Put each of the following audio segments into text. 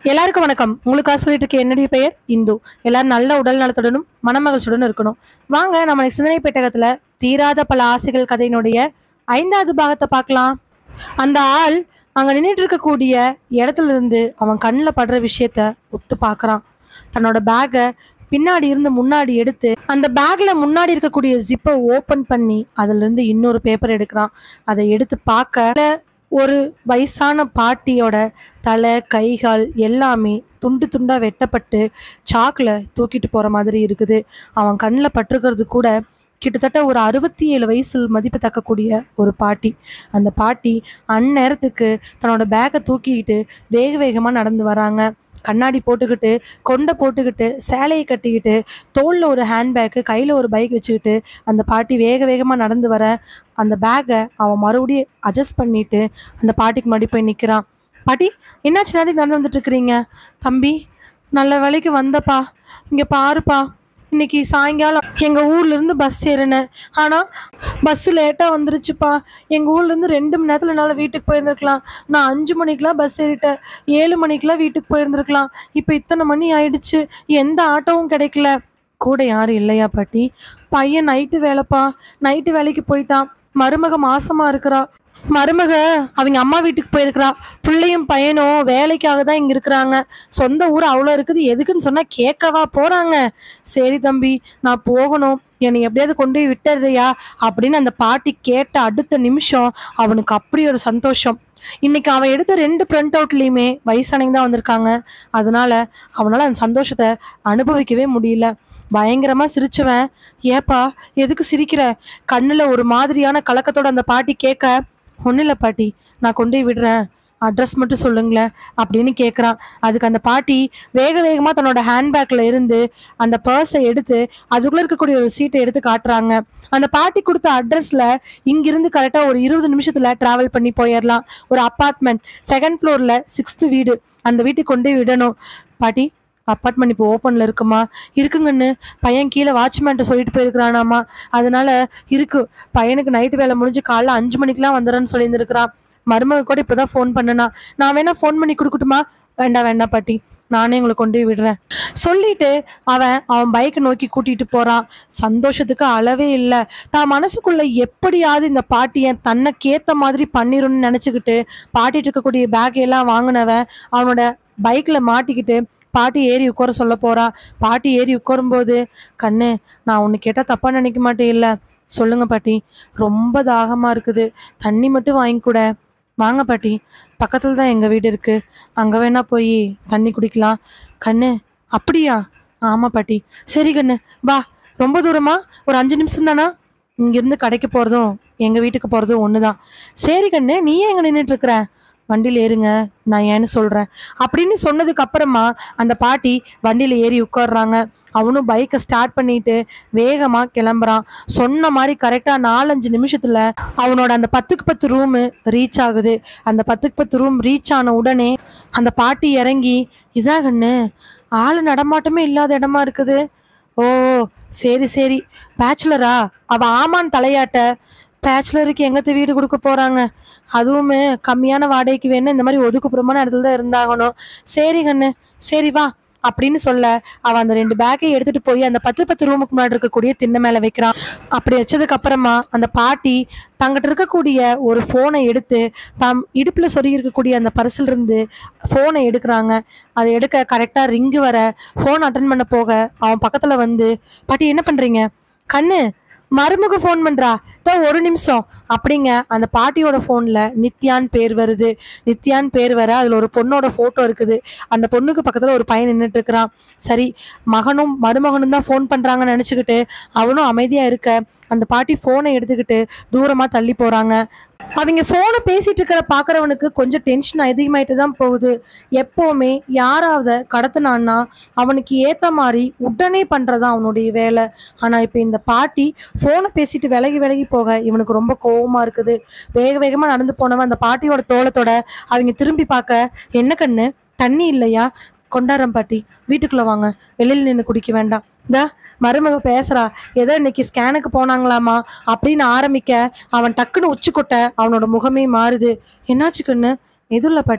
எல்லாருக்கும் வணக்கம் உங்களுக்காக சொல்லிட்டு இருக்க என்னுடைய பெயர் இந்து எல்லாரும் நல்ல உடல் நலத்துடனும் மனமகிழ்ச்சியுடனும் இருக்கணும் வாங்க நம்ம சிந்தனை பெட்டகத்துல தீராத பல ஆசைகள் கதையினுடைய ஐந்தாவது பாகத்தை பார்க்கலாம் அந்த ஆள் அங்க நின்றுட்டு இருக்கக்கூடிய இடத்துல இருந்து அவன் கண்ணில் படுற விஷயத்த ஒத்து பார்க்கறான் தன்னோட பேக்கை பின்னாடி இருந்து முன்னாடி எடுத்து அந்த பேக்ல முன்னாடி இருக்கக்கூடிய ஜிப்பை ஓபன் பண்ணி அதுல இருந்து இன்னொரு பேப்பர் எடுக்கிறான் அதை எடுத்து பார்க்க ஒரு வயசான பாட்டியோட தலை கைகால் எல்லாமே துண்டு துண்டா வெட்டப்பட்டு சாக்குல தூக்கிட்டு போற மாதிரி இருக்குது அவன் கண்ணில் பட்டிருக்கிறது கூட கிட்டத்தட்ட ஒரு அறுபத்தி ஏழு வயசு மதிப்பு தக்கக்கூடிய ஒரு பாட்டி அந்த பாட்டி அந்நேரத்துக்கு தன்னோட பேக்கை தூக்கிக்கிட்டு வேக வேகமாக நடந்து வராங்க கண்ணாடி போட்டுக்கிட்டு கொண்டை போட்டுக்கிட்டு சேலையை கட்டிக்கிட்டு தோளில் ஒரு ஹேண்ட்பேக்கு கையில் ஒரு பைக் வச்சுக்கிட்டு அந்த பாட்டி வேக வேகமாக நடந்து வர அந்த பேக்கை அவன் மறுபடியும் அட்ஜஸ்ட் பண்ணிட்டு அந்த பாட்டிக்கு முன்னாடி போய் நிற்கிறான் பாட்டி என்னாச்சு நேரத்துக்கு நடந்து வந்துட்டு இருக்கிறீங்க தம்பி நல்ல வேலைக்கு வந்தப்பா இங்கே பாருப்பா இன்னைக்கு சாயங்காலம் எங்கள் ஊர்லேருந்து பஸ் ஏறினேன் ஆனால் பஸ்ஸு லேட்டாக வந்துருச்சுப்பா எங்கள் ஊர்லேருந்து ரெண்டு மணி நேரத்தில் என்னால் வீட்டுக்கு போயிருந்துருக்கலாம் நான் அஞ்சு மணிக்கெலாம் பஸ் ஏறிட்டேன் ஏழு மணிக்கெலாம் வீட்டுக்கு போயிருந்துருக்கலாம் இப்போ இத்தனை மணி ஆயிடுச்சு எந்த ஆட்டோவும் கிடைக்கல கூட யாரும் இல்லையா பாட்டி பையன் நைட்டு வேலைப்பா நைட்டு வேலைக்கு போயிட்டான் மருமக மாசமா இருக்கிறா மருமக அவங்க அம்மா வீட்டுக்கு போயிருக்கிறா பிள்ளையும் பையனும் வேலைக்காக தான் இங்க இருக்கிறாங்க சொந்த ஊர் அவ்வளோ இருக்குது எதுக்குன்னு சொன்னா கேட்கவா போறாங்க சரி தம்பி நான் போகணும் என்னை எப்படியாவது கொண்டு போய் விட்டுறியா அப்படின்னு அந்த பாட்டி கேட்ட அடுத்த நிமிஷம் அவனுக்கு அப்படி ஒரு சந்தோஷம் இன்னைக்கு அவன் எடுத்த ரெண்டு பிரிண்ட் அவுட்லேயுமே வயசானவங்க தான் வந்திருக்காங்க அதனால அவனால அந்த சந்தோஷத்தை அனுபவிக்கவே முடியல பயங்கரமா சிரிச்சவன் ஏப்பா எதுக்கு சிரிக்கிற கண்ணுல ஒரு மாதிரியான கலக்கத்தோட அந்த பாட்டி கேட்க ஒன்றும் இல்லை பாட்டி நான் கொண்டு போய் விடுறேன் அட்ரஸ் மட்டும் சொல்லுங்களேன் அப்படின்னு கேட்குறான் அதுக்கு அந்த பாட்டி வேக வேகமாக தன்னோட ஹேண்ட்பேக்கில் இருந்து அந்த பர்ஸை எடுத்து அதுக்குள்ளே இருக்கக்கூடிய ஒரு சீட்டை எடுத்து காட்டுறாங்க அந்த பாட்டி கொடுத்த அட்ரஸில் இங்கிருந்து கரெக்டாக ஒரு இருபது நிமிஷத்தில் ட்ராவல் பண்ணி போயிடலாம் ஒரு அப்பார்ட்மெண்ட் செகண்ட் ஃப்ளோரில் சிக்ஸ்த்து வீடு அந்த வீட்டுக்கு கொண்டு போய் விடணும் பாட்டி அப்பார்ட்மெண்ட் இப்போ ஓப்பனில் இருக்குமா இருக்குங்கன்னு பையன் கீழே வாட்ச்மேன்ட்ட சொல்லிட்டு போயிருக்கிறானாமா அதனால இருக்கு பையனுக்கு நைட்டு வேலை முடிஞ்சு காலைல அஞ்சு மணிக்கெலாம் வந்துடுறேன்னு சொல்லியிருந்திருக்கிறான் மருமக கூட இப்போதான் ஃபோன் பண்ணனா நான் வேணா ஃபோன் பண்ணி கொடுக்கட்டுமா வேண்டாம் வேண்டாம் பாட்டி நானே உங்களை கொண்டு போய் விடுறேன் சொல்லிட்டு அவன் அவன் பைக்கை நோக்கி கூட்டிட்டு போறான் சந்தோஷத்துக்கு அளவே இல்லை தான் மனசுக்குள்ள எப்படியாவது இந்த பாட்டியை தன்னைக்கேத்த மாதிரி பண்ணிரும்னு நினச்சிக்கிட்டு பாட்டிட்டு இருக்கக்கூடிய பேக் எல்லாம் வாங்கினவன் அவனோட பைக்ல மாட்டிக்கிட்டு பாட்டி ஏறி உட்கார சொல்ல போறா பாட்டி ஏறி உட்காரும்போது கண்ணு நான் ஒன்று கேட்டால் தப்பா நினைக்க மாட்டேன் இல்லை சொல்லுங்க பாட்டி ரொம்ப தாகமா இருக்குது தண்ணி மட்டும் வாங்கி கூட வாங்க பாட்டி பக்கத்துல தான் எங்க வீடு இருக்கு அங்க வேணா போய் தண்ணி குடிக்கலாம் கண்ணு அப்படியா ஆமா பாட்டி சரி கண்ணு வா ரொம்ப தூரமா ஒரு அஞ்சு நிமிஷம் தானா இங்கிருந்து கடைக்கு போறதும் எங்க வீட்டுக்கு போறதும் ஒண்ணுதான் சரி கண்ணு நீ ஏன் எங்க நின்றுட்டு இருக்கிற வண்டியில் ஏறுங்க நான் ஏன்னு சொல்கிறேன் அப்படின்னு சொன்னதுக்கு அப்புறமா அந்த பாட்டி வண்டியில் ஏறி உட்காடுறாங்க அவனும் பைக்கை ஸ்டார்ட் பண்ணிட்டு வேகமாக கிளம்புறான் சொன்ன மாதிரி கரெக்டாக நாலஞ்சு நிமிஷத்தில் அவனோட அந்த பத்துக்கு பத்து ரூமு ரீச் ஆகுது அந்த பத்துக்கு பத்து ரூம் ரீச் ஆன உடனே அந்த பாட்டி இறங்கி இதா கண்ணு ஆள் நடமாட்டமே இல்லாத இடமா இருக்குது ஓ சரி சரி பேச்சுலரா அவ ஆமான்னு தலையாட்ட பேச்சுலருக்கு எங்கத்த வீடு கொடுக்க போறாங்க அதுவுமே கம்மியான வாடகைக்கு வேணும் இந்த மாதிரி ஒதுக்குப்புறமான இடத்துல தான் இருந்தாகணும் சரி கண்ணு சரி வா அப்படின்னு சொல்ல அவன் அந்த ரெண்டு பேக்கை எடுத்துட்டு போய் அந்த பத்து பத்து ரூமுக்கு முன்னாடி இருக்கக்கூடிய திண்ணை மேல வைக்கிறான் அப்படி வச்சதுக்கு அப்புறமா அந்த பாட்டி தங்கிட்ட இருக்கக்கூடிய ஒரு ஃபோனை எடுத்து தாம் இடுப்புல சொருகி இருக்கக்கூடிய அந்த பர்சில் இருந்து ஃபோனை எடுக்கிறாங்க அதை எடுக்க கரெக்டா ரிங்கு வர ஃபோன் அட்டன் பண்ண போக அவன் பக்கத்துல வந்து பாட்டி என்ன பண்றீங்க கண்ணு மருமக ஃபோன் பண்றா இப்போ ஒரு நிமிஷம் அப்படிங்க அந்த பாட்டியோட ஃபோனில் நித்யான் பேர் வருது நித்யான் பேர் வர அதில் ஒரு பொண்ணோட ஃபோட்டோ இருக்குது அந்த பொண்ணுக்கு பக்கத்தில் ஒரு பையன் நின்றுட்டு இருக்கிறான் சரி மகனும் மருமகனும் தான் ஃபோன் பண்ணுறாங்கன்னு நினச்சிக்கிட்டு அவனும் அமைதியாக இருக்க அந்த பாட்டி ஃபோனை எடுத்துக்கிட்டு தூரமாக தள்ளி போகிறாங்க அவங்க ஃபோனை பேசிட்டு இருக்கிற பார்க்குறவனுக்கு கொஞ்சம் டென்ஷன் அதிகமாயிட்டு தான் போகுது எப்போவுமே யாராவது கடத்தினான்னா அவனுக்கு ஏற்ற மாதிரி உடனே பண்ணுறதா அவனுடைய வேலை ஆனால் இப்போ இந்த பாட்டி ஃபோனை பேசிட்டு விலகி விலகி போக இவனுக்கு ரொம்ப கோவமா இருக்குது வேக வேகமாக நடந்து போனவன் அந்த பாட்டியோட தோளத்தோட அவங்க திரும்பி பார்க்க என்ன கண்ணு தண்ணி இல்லையா கொண்டாரம் பாட்டி வீட்டுக்குள்ள வாங்க வெளியில் நின்று குடிக்க வேண்டாம் இந்த மருமக பேசுறா ஏதோ இன்னைக்கு ஸ்கேனுக்கு போனாங்களாமா அப்படின்னு ஆரம்பிக்க அவன் டக்குன்னு உச்சி கொட்ட அவனோட முகமே மாறுது என்னாச்சு கண்ணு எதுவும் இல்லை பாட்டி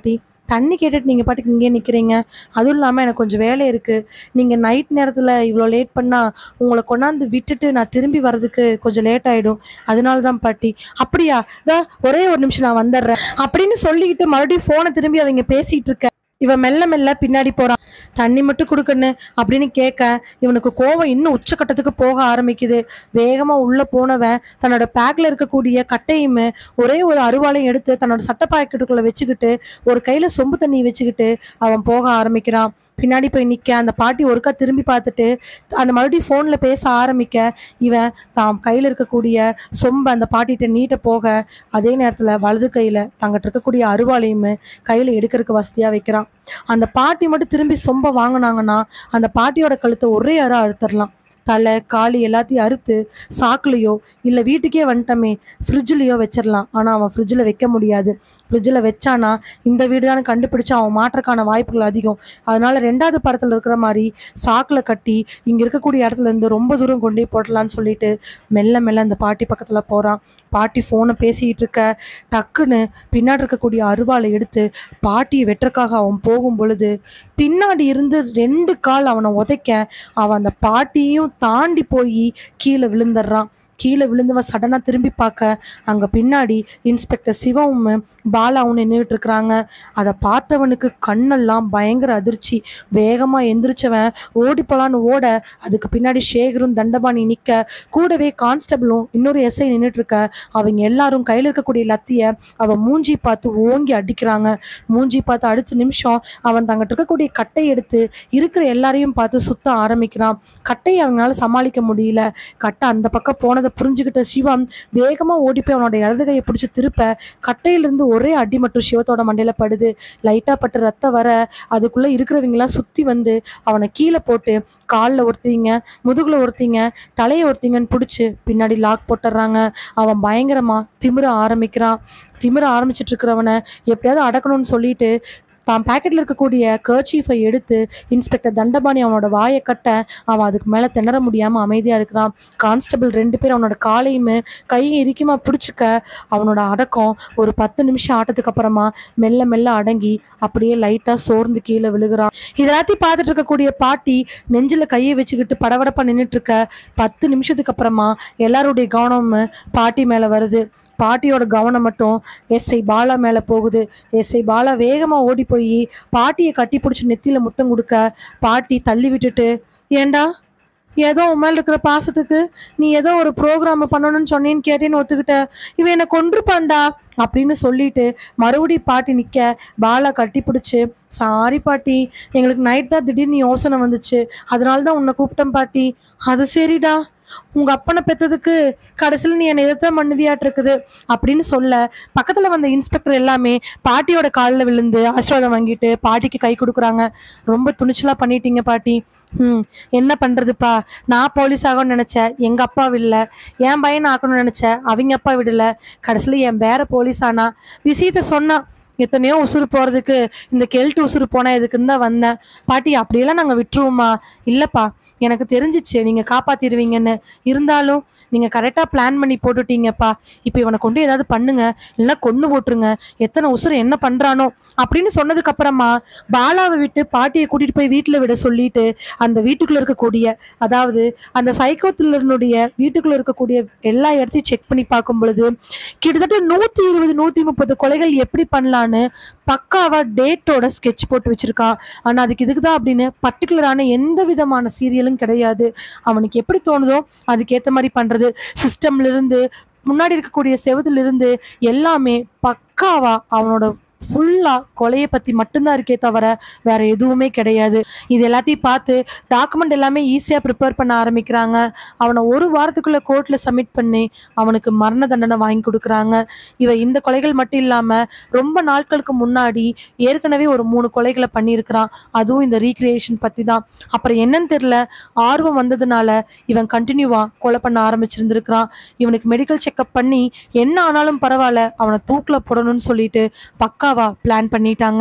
தண்ணி கேட்டுட்டு நீங்கள் பாட்டுக்கு இங்கேயே நிற்கிறீங்க அதுவும் இல்லாமல் எனக்கு கொஞ்சம் வேலை இருக்குது நீங்கள் நைட் நேரத்தில் இவ்வளோ லேட் பண்ணால் உங்களை கொண்டாந்து விட்டுட்டு நான் திரும்பி வர்றதுக்கு கொஞ்சம் லேட் ஆகிடும் அதனால தான் பாட்டி அப்படியா இதா ஒரே ஒரு நிமிஷம் நான் வந்துடுறேன் அப்படின்னு சொல்லிக்கிட்டு மறுபடியும் ஃபோனை திரும்பி அவங்க பேசிகிட்டு இருக்க இவன் மெல்ல மெல்ல பின்னாடி போறான் தண்ணி மட்டும் கொடுக்கணும் அப்படின்னு கேட்க இவனுக்கு கோவம் இன்னும் உச்சக்கட்டத்துக்கு போக ஆரம்பிக்குது வேகமா உள்ள போனவன் தன்னோட பேக்ல இருக்கக்கூடிய கட்டையுமே ஒரே ஒரு அருவாளையும் எடுத்து தன்னோட சட்டை பாக்கெட்டுக்குள்ள வச்சுக்கிட்டு ஒரு கையில சொம்பு தண்ணி வச்சுக்கிட்டு அவன் போக ஆரம்பிக்கிறான் பின்னாடி போய் நிக்க அந்த பாட்டி ஒருக்கா திரும்பி பார்த்துட்டு அந்த மறுபடியும் ஃபோனில் பேச ஆரம்பிக்க இவன் தாம் கையில் இருக்கக்கூடிய சொம்பை அந்த பாட்டிகிட்ட நீட்ட போக அதே நேரத்தில் வலது கையில் தங்கிட்ட இருக்கக்கூடிய அருவாளையுமே கையில் எடுக்கிறதுக்கு வசதியாக வைக்கிறான் அந்த பாட்டி மட்டும் திரும்பி சொம்ப வாங்கினாங்கன்னா அந்த பாட்டியோட கழுத்தை ஒரே அற அறுத்துடலாம் தலை காலி எல்லாத்தையும் அறுத்து சாக்குலேயோ இல்லை வீட்டுக்கே வந்துட்டோமே ஃப்ரிட்ஜ்லேயோ வச்சிடலாம் ஆனால் அவன் ஃப்ரிட்ஜில் வைக்க முடியாது ஃப்ரிட்ஜில் வச்சானா இந்த வீடு தான் கண்டுபிடிச்சு அவன் மாற்றக்கான வாய்ப்புகள் அதிகம் அதனால ரெண்டாவது படத்தில் இருக்கிற மாதிரி சாக்கில் கட்டி இங்கே இருக்கக்கூடிய இடத்துல இருந்து ரொம்ப தூரம் கொண்டு போய் போடலான்னு சொல்லிட்டு மெல்ல மெல்ல அந்த பாட்டி பக்கத்தில் போகிறான் பாட்டி ஃபோனை பேசிக்கிட்டு இருக்க டக்குன்னு பின்னாடி இருக்கக்கூடிய அருவாளை எடுத்து பாட்டியை வெட்டுறக்காக அவன் போகும் பொழுது பின்னாடி இருந்து ரெண்டு கால் அவனை உதைக்க அவன் அந்த பாட்டியும் தாண்டி போய் கீழே விழுந்துடுறான் கீழே விழுந்தவன் சடனாக திரும்பி பார்க்க அங்கே பின்னாடி இன்ஸ்பெக்டர் சிவமும் பாலாவும் நின்றுட்டு இருக்கிறாங்க அதை பார்த்தவனுக்கு கண்ணெல்லாம் பயங்கர அதிர்ச்சி வேகமாக எந்திரிச்சவன் ஓடி போலான்னு ஓட அதுக்கு பின்னாடி சேகரும் தண்டபாணி நிற்க கூடவே கான்ஸ்டபிளும் இன்னொரு எஸ்ஐ நின்றுட்டு இருக்க அவங்க எல்லாரும் கையில் இருக்கக்கூடிய லத்தியை அவன் மூஞ்சி பார்த்து ஓங்கி அடிக்கிறாங்க மூஞ்சி பார்த்து அடுத்த நிமிஷம் அவன் தங்கிட்ட இருக்கக்கூடிய கட்டை எடுத்து இருக்கிற எல்லாரையும் பார்த்து சுத்த ஆரம்பிக்கிறான் கட்டையை அவங்களால சமாளிக்க முடியல கட்டை அந்த பக்கம் போனதை புரிஞ்சுக்கிட்ட சிவம் வேகமாக ஓடி போய் அவனோட இடது கையை பிடிச்சி திருப்ப கட்டையிலிருந்து ஒரே அடி மட்டும் சிவத்தோட மண்டையில படுது லைட்டாக பட்டு ரத்தம் வர அதுக்குள்ளே இருக்கிறவங்களாம் சுற்றி வந்து அவனை கீழே போட்டு காலில் ஒருத்திங்க முதுகுல ஒருத்திங்க தலையை ஒருத்திங்கன்னு பிடிச்சி பின்னாடி லாக் போட்டுடுறாங்க அவன் பயங்கரமா திமிர ஆரம்பிக்கிறான் திமிர ஆரம்பிச்சிட்டு இருக்கிறவனை எப்படியாவது அடக்கணும்னு சொல்லிட்டு தான் பாக்கெட்டில் இருக்கக்கூடிய கர்ச்சீஃபை எடுத்து இன்ஸ்பெக்டர் தண்டபாணி அவனோட வாயை கட்ட அவன் அதுக்கு மேலே திணற முடியாமல் அமைதியாக இருக்கிறான் கான்ஸ்டபிள் ரெண்டு பேர் அவனோட காலையுமே கையை இறுக்கியமாக பிடிச்சிக்க அவனோட அடக்கம் ஒரு பத்து நிமிஷம் ஆட்டத்துக்கு அப்புறமா மெல்ல மெல்ல அடங்கி அப்படியே லைட்டாக சோர்ந்து கீழே விழுகிறான் இதெல்லாத்தையும் பார்த்துட்டு இருக்கக்கூடிய பாட்டி நெஞ்சில் கையை வச்சுக்கிட்டு படபடப்பாக நின்றுட்டு இருக்க பத்து நிமிஷத்துக்கு அப்புறமா எல்லாருடைய கவனமும் பாட்டி மேலே வருது பாட்டியோட கவனம் மட்டும் எஸ்ஐ பாலா மேலே போகுது எஸ்ஐ பாலா வேகமாக ஓடி போய் பாட்டியை கட்டி பிடிச்சி நெத்தியில் முத்தம் கொடுக்க பாட்டி தள்ளி விட்டுட்டு ஏண்டா ஏதோ உன் மேல இருக்கிற பாசத்துக்கு நீ ஏதோ ஒரு ப்ரோக்ராம் பண்ணணும்னு சொன்னேன்னு கேட்டேன்னு ஒத்துக்கிட்ட இவன் என்னை கொன்றுப்பான்டா அப்படின்னு சொல்லிட்டு மறுபடியும் பாட்டி நிற்க பாலா கட்டி பிடிச்சி சாரி பாட்டி எங்களுக்கு நைட் தான் திடீர்னு யோசனை வந்துச்சு அதனால தான் உன்னை கூப்பிட்டேன் பாட்டி அது சரிடா உங்க அப்பனை பெத்ததுக்கு கடைசியில் நீ என்னை எதிர்த்தான் பண்ணுவியாட்டு இருக்குது அப்படின்னு சொல்ல பக்கத்துல வந்த இன்ஸ்பெக்டர் எல்லாமே பாட்டியோட காலில் விழுந்து ஆசீர்வாதம் வாங்கிட்டு பாட்டிக்கு கை கொடுக்குறாங்க ரொம்ப துணிச்சலா பண்ணிட்டீங்க பாட்டி ம் என்ன பண்றதுப்பா நான் போலீஸ் ஆகணும்னு நினைச்சேன் எங்க அப்பா விடல என் பையன் ஆக்கணும்னு நினைச்சேன் அவங்க அப்பா விடல கடைசியில் என் பேர போலீஸ் ஆனா விஷயத்த சொன்னா எத்தனையோ உசுறு போகிறதுக்கு இந்த கெல்ட்டு உசுறு போனால் எதுக்குன்னு தான் வந்தேன் பாட்டி அப்படியெல்லாம் நாங்கள் விட்டுருவோமா இல்லைப்பா எனக்கு தெரிஞ்சிச்சு நீங்கள் காப்பாற்றிடுவீங்கன்னு இருந்தாலும் நீங்கள் கரெக்டாக பிளான் பண்ணி போட்டுட்டீங்கப்பா இப்போ இவனை கொண்டு ஏதாவது பண்ணுங்க இல்லைன்னா கொன்று போட்டுருங்க எத்தனை உசுறு என்ன பண்ணுறானோ அப்படின்னு சொன்னதுக்கு அப்புறமா பாலாவை விட்டு பாட்டியை கூட்டிகிட்டு போய் வீட்டில் விட சொல்லிட்டு அந்த வீட்டுக்குள்ளே இருக்கக்கூடிய அதாவது அந்த சைக்கோ த்ரில்லர்னுடைய வீட்டுக்குள்ளே இருக்கக்கூடிய எல்லா இடத்தையும் செக் பண்ணி பார்க்கும் பொழுது கிட்டத்தட்ட நூற்றி இருபது நூற்றி முப்பது கொலைகள் எப்படி பண்ணலான்னு பக்காவா டேட்டோட ஸ்கெட்ச் போட்டு வச்சிருக்கான் ஆனால் அதுக்கு இதுக்கு தான் அப்படின்னு பர்டிகுலரான எந்த விதமான சீரியலும் கிடையாது அவனுக்கு எப்படி தோணுதோ அதுக்கேற்ற மாதிரி பண்ணுறது சிஸ்டம்ல இருந்து முன்னாடி இருக்கக்கூடிய செவத்துல இருந்து எல்லாமே பக்காவா அவனோட ஃபுல்லாக கொலையை பற்றி மட்டும்தான் இருக்கே தவிர வேற எதுவுமே கிடையாது இது எல்லாத்தையும் பார்த்து டாக்குமெண்ட் எல்லாமே ஈஸியாக ப்ரிப்பேர் பண்ண ஆரம்பிக்கிறாங்க அவனை ஒரு வாரத்துக்குள்ளே கோர்ட்டில் சப்மிட் பண்ணி அவனுக்கு மரண தண்டனை வாங்கி கொடுக்குறாங்க இவன் இந்த கொலைகள் மட்டும் இல்லாமல் ரொம்ப நாட்களுக்கு முன்னாடி ஏற்கனவே ஒரு மூணு கொலைகளை பண்ணியிருக்கிறான் அதுவும் இந்த ரீக்ரியேஷன் பற்றி தான் அப்புறம் என்னன்னு தெரில ஆர்வம் வந்ததுனால இவன் கண்டினியூவாக கொலை பண்ண ஆரம்பிச்சிருந்திருக்கிறான் இவனுக்கு மெடிக்கல் செக்கப் பண்ணி என்ன ஆனாலும் பரவாயில்ல அவனை தூக்கில் போடணும்னு சொல்லிட்டு பக்காவா பிளான் பண்ணிட்டாங்க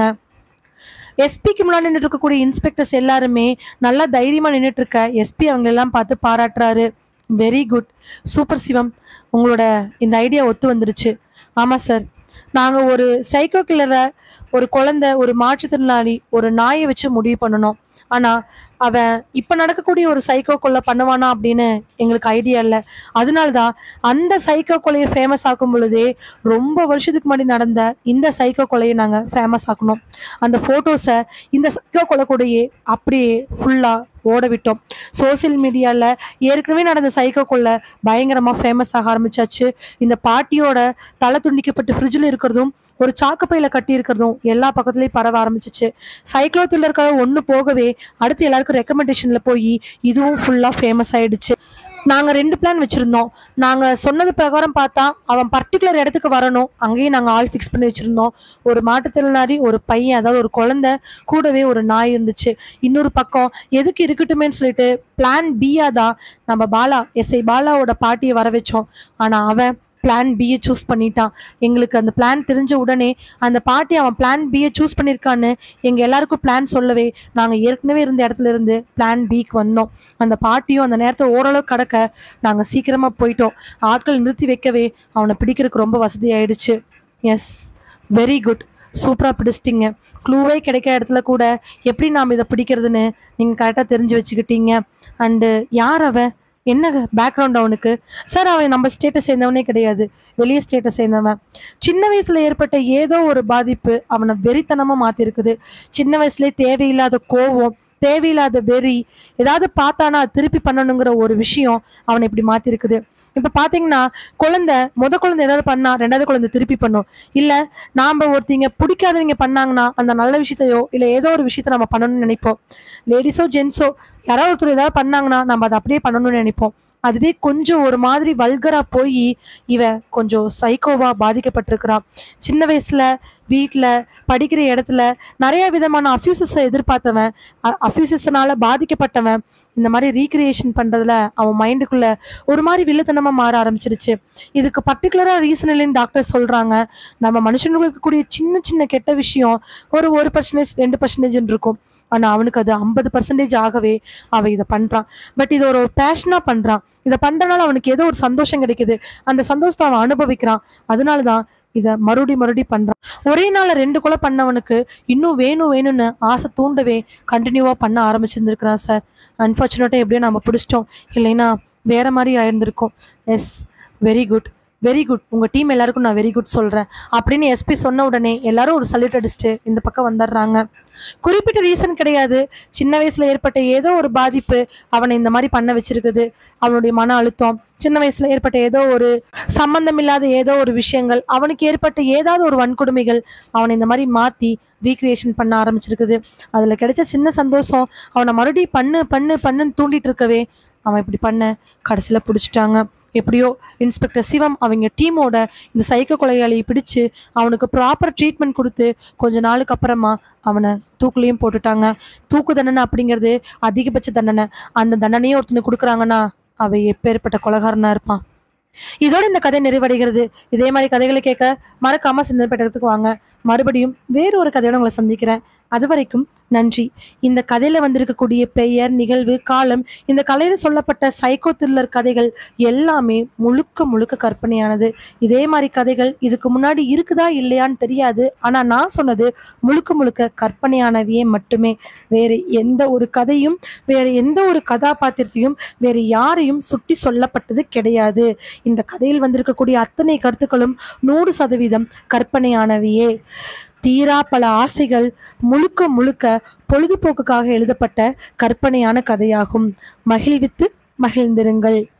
எஸ்பிக்கு முன்னாடி நின்றுட்டு இருக்கக்கூடிய இன்ஸ்பெக்டர்ஸ் எல்லாருமே நல்லா தைரியமா நின்றுட்டு இருக்க எஸ்பி அவங்க எல்லாம் பார்த்து பாராட்டுறாரு வெரி குட் சூப்பர் சிவம் உங்களோட இந்த ஐடியா ஒத்து வந்துருச்சு ஆமாம் சார் நாங்கள் ஒரு சைக்கோ கில்லரை ஒரு குழந்தை ஒரு மாற்றுத்திறனாளி ஒரு நாயை வச்சு முடிவு பண்ணணும் ஆனா அவன் இப்ப நடக்கக்கூடிய ஒரு சைக்கோ கொலை பண்ணுவானா அப்படின்னு எங்களுக்கு ஐடியா இல்லை அதனாலதான் அந்த சைக்கோ கொலையை ஃபேமஸ் ஆக்கும் பொழுதே ரொம்ப வருஷத்துக்கு முன்னாடி நடந்த இந்த சைக்கோ கொலையை நாங்க ஃபேமஸ் ஆக்கணும் அந்த போட்டோஸை இந்த சைக்கோ கொலை கூடயே அப்படியே ஃபுல்லா ஓட விட்டோம் சோசியல் மீடியாவில் ஏற்கனவே நடந்த சைக்கோ கொள்ளை பயங்கரமாக ஃபேமஸ் ஆக ஆரம்பிச்சாச்சு இந்த பாட்டியோட தலை துண்டிக்கப்பட்டு ஃப்ரிட்ஜில் இருக்கிறதும் ஒரு சாக்குப்பையில் கட்டி இருக்கிறதும் எல்லா பக்கத்துலேயும் பரவ ஆரம்பிச்சிச்சு சைக்ளோ த்ரில்லருக்காக ஒன்று போகவே அடுத்து எல்லாருக்கும் ரெக்கமெண்டேஷனில் போய் இதுவும் ஃபுல்லாக ஃபேமஸ் ஆயிடுச்சு நாங்கள் ரெண்டு பிளான் வச்சுருந்தோம் நாங்கள் சொன்னது பிரகாரம் பார்த்தா அவன் பர்டிகுலர் இடத்துக்கு வரணும் அங்கேயும் நாங்கள் ஆள் ஃபிக்ஸ் பண்ணி வச்சுருந்தோம் ஒரு மாற்றுத்திறனாளி ஒரு பையன் அதாவது ஒரு குழந்தை கூடவே ஒரு நாய் இருந்துச்சு இன்னொரு பக்கம் எதுக்கு இருக்கட்டுமேன்னு சொல்லிட்டு பிளான் பியா தான் நம்ம பாலா எஸ்ஐ பாலாவோட பாட்டியை வர வச்சோம் ஆனால் அவன் பிளான் பியை சூஸ் பண்ணிட்டான் எங்களுக்கு அந்த பிளான் தெரிஞ்ச உடனே அந்த பாட்டி அவன் பிளான் பியை சூஸ் பண்ணியிருக்கான்னு எங்கள் எல்லாருக்கும் பிளான் சொல்லவே நாங்கள் ஏற்கனவே இருந்த இடத்துல இருந்து பிளான் பிக்கு வந்தோம் அந்த பாட்டியும் அந்த நேரத்தை ஓரளவு கடக்க நாங்கள் சீக்கிரமாக போயிட்டோம் ஆட்கள் நிறுத்தி வைக்கவே அவனை பிடிக்கிறதுக்கு ரொம்ப வசதி ஆயிடுச்சு எஸ் வெரி குட் சூப்பராக பிடிச்சிட்டிங்க க்ளூவே கிடைக்கிற இடத்துல கூட எப்படி நாம் இதை பிடிக்கிறதுன்னு நீங்கள் கரெக்டாக தெரிஞ்சு வச்சுக்கிட்டீங்க அண்டு யார் அவன் என்ன பேக்ரவுண்ட் அவனுக்கு சார் அவன் நம்ம ஸ்டேட்டை சேர்ந்தவனே கிடையாது வெளியே ஸ்டேட்டை சேர்ந்தவன் சின்ன வயசுல ஏற்பட்ட ஏதோ ஒரு பாதிப்பு அவனை வெறித்தனமா மாத்திருக்குது சின்ன வயசுலயே தேவையில்லாத கோவம் தேவையில்லாத வெறி ஏதாவது பார்த்தானா அது திருப்பி பண்ணணுங்கிற ஒரு விஷயம் அவனை இப்படி மாத்திருக்குது இப்ப பாத்தீங்கன்னா குழந்தை முத குழந்தை ஏதாவது பண்ணா ரெண்டாவது குழந்தை திருப்பி பண்ணும் இல்ல நாம ஒருத்தங்க பிடிக்காதவங்க பண்ணாங்கன்னா அந்த நல்ல விஷயத்தையோ இல்ல ஏதோ ஒரு விஷயத்த நம்ம பண்ணணும்னு நினைப்போம் லேடிஸோ ஜென்ஸோ யாராவது ஒருத்தர் ஏதாவது பண்ணாங்கன்னா நம்ம அதை அப்படியே பண்ணணும்னு நினைப்போம் அதுவே கொஞ்சம் ஒரு மாதிரி வல்கரா போய் இவன் கொஞ்சம் சைக்கோவா பாதிக்கப்பட்டிருக்கிறான் சின்ன வயசுல வீட்டில் படிக்கிற இடத்துல நிறைய விதமான அஃப்யூசஸை எதிர்பார்த்தவன் அஃப்யூசஸ்னால பாதிக்கப்பட்டவன் இந்த மாதிரி ரீக்ரியேஷன் பண்றதுல அவன் மைண்டுக்குள்ள ஒரு மாதிரி வில்லத்தனமா மாற ஆரம்பிச்சிருச்சு இதுக்கு பர்டிகுலரா ரீசன் இல்லைன்னு டாக்டர் சொல்றாங்க நம்ம மனுஷங்களுக்கு இருக்கக்கூடிய சின்ன சின்ன கெட்ட விஷயம் ஒரு ஒரு பர்சன்டேஜ் ரெண்டு பர்சன்டேஜ் இருக்கும் ஆனா அவனுக்கு அது ஐம்பது பர்சன்டேஜ் ஆகவே அவன் இதை பண்றான் பட் இது ஒரு பேஷனா பண்றான் இதை பண்றனால அவனுக்கு ஏதோ ஒரு சந்தோஷம் கிடைக்குது அந்த சந்தோஷத்தை அவன் அனுபவிக்கிறான் அதனாலதான் இதை மறுபடி மறுபடி பண்றான் ஒரே நாள்ல ரெண்டு கொலை பண்ணவனுக்கு இன்னும் வேணும் வேணும்னு ஆசை தூண்டவே கண்டினியூவா பண்ண ஆரம்பிச்சிருந்துருக்கிறான் சார் அன்பார்ச்சுனேட்டா எப்படியோ நம்ம பிடிச்சிட்டோம் இல்லைன்னா வேற மாதிரி ஆயிருந்திருக்கும் yes very good very good உங்க டீம் எல்லாருக்கும் நான் வெரி குட் சொல்றேன் அப்படின்னு எஸ்பி சொன்ன உடனே எல்லாரும் ஒரு சல்யூட் அடிச்சுட்டு இந்த பக்கம் வந்துடுறாங்க குறிப்பிட்ட ரீசன் கிடையாது சின்ன வயசுல ஏற்பட்ட ஏதோ ஒரு பாதிப்பு அவனை இந்த மாதிரி பண்ண வச்சிருக்குது அவனுடைய மன அழுத்தம் சின்ன வயசுல ஏற்பட்ட ஏதோ ஒரு சம்பந்தம் இல்லாத ஏதோ ஒரு விஷயங்கள் அவனுக்கு ஏற்பட்ட ஏதாவது ஒரு வன்கொடுமைகள் அவனை இந்த மாதிரி மாத்தி ரீக்ரியேஷன் பண்ண ஆரம்பிச்சிருக்குது அதுல கிடைச்ச சின்ன சந்தோஷம் அவனை மறுபடியும் பண்ணு பண்ணு பண்ணுன்னு தூண்டிட்டு இருக்கவே அவன் இப்படி பண்ண கடைசியில் பிடிச்சிட்டாங்க எப்படியோ இன்ஸ்பெக்டர் சிவம் அவங்க டீமோட இந்த சைக்கோ கொலையாளியை பிடிச்சு அவனுக்கு ப்ராப்பர் ட்ரீட்மெண்ட் கொடுத்து கொஞ்ச நாளுக்கு அப்புறமா அவனை தூக்குலையும் போட்டுட்டாங்க தூக்கு தண்டனை அப்படிங்கிறது அதிகபட்ச தண்டனை அந்த தண்டனையும் ஒருத்தனுக்கு கொடுக்குறாங்கன்னா அவ எப்பேற்பட்ட கொலகாரனா இருப்பான் இதோட இந்த கதை நிறைவடைகிறது இதே மாதிரி கதைகளை கேட்க மறக்காம சிந்தனை பெட்டகத்துக்கு வாங்க மறுபடியும் வேறு ஒரு கதையோட உங்களை சந்திக்கிறேன் அது வரைக்கும் நன்றி இந்த கதையில வந்திருக்கக்கூடிய பெயர் நிகழ்வு காலம் இந்த கலையில சொல்லப்பட்ட சைக்கோ த்ரில்லர் கதைகள் எல்லாமே முழுக்க முழுக்க கற்பனையானது இதே மாதிரி கதைகள் இதுக்கு முன்னாடி இருக்குதா இல்லையான்னு தெரியாது ஆனா நான் சொன்னது முழுக்க முழுக்க கற்பனையானவையே மட்டுமே வேறு எந்த ஒரு கதையும் வேறு எந்த ஒரு கதாபாத்திரத்தையும் வேறு யாரையும் சுட்டி சொல்லப்பட்டது கிடையாது இந்த கதையில் வந்திருக்கக்கூடிய அத்தனை கருத்துக்களும் நூறு சதவீதம் கற்பனையானவையே தீரா பல ஆசைகள் முழுக்க முழுக்க பொழுதுபோக்குக்காக எழுதப்பட்ட கற்பனையான கதையாகும் மகிழ்வித்து மகிழ்ந்திருங்கள்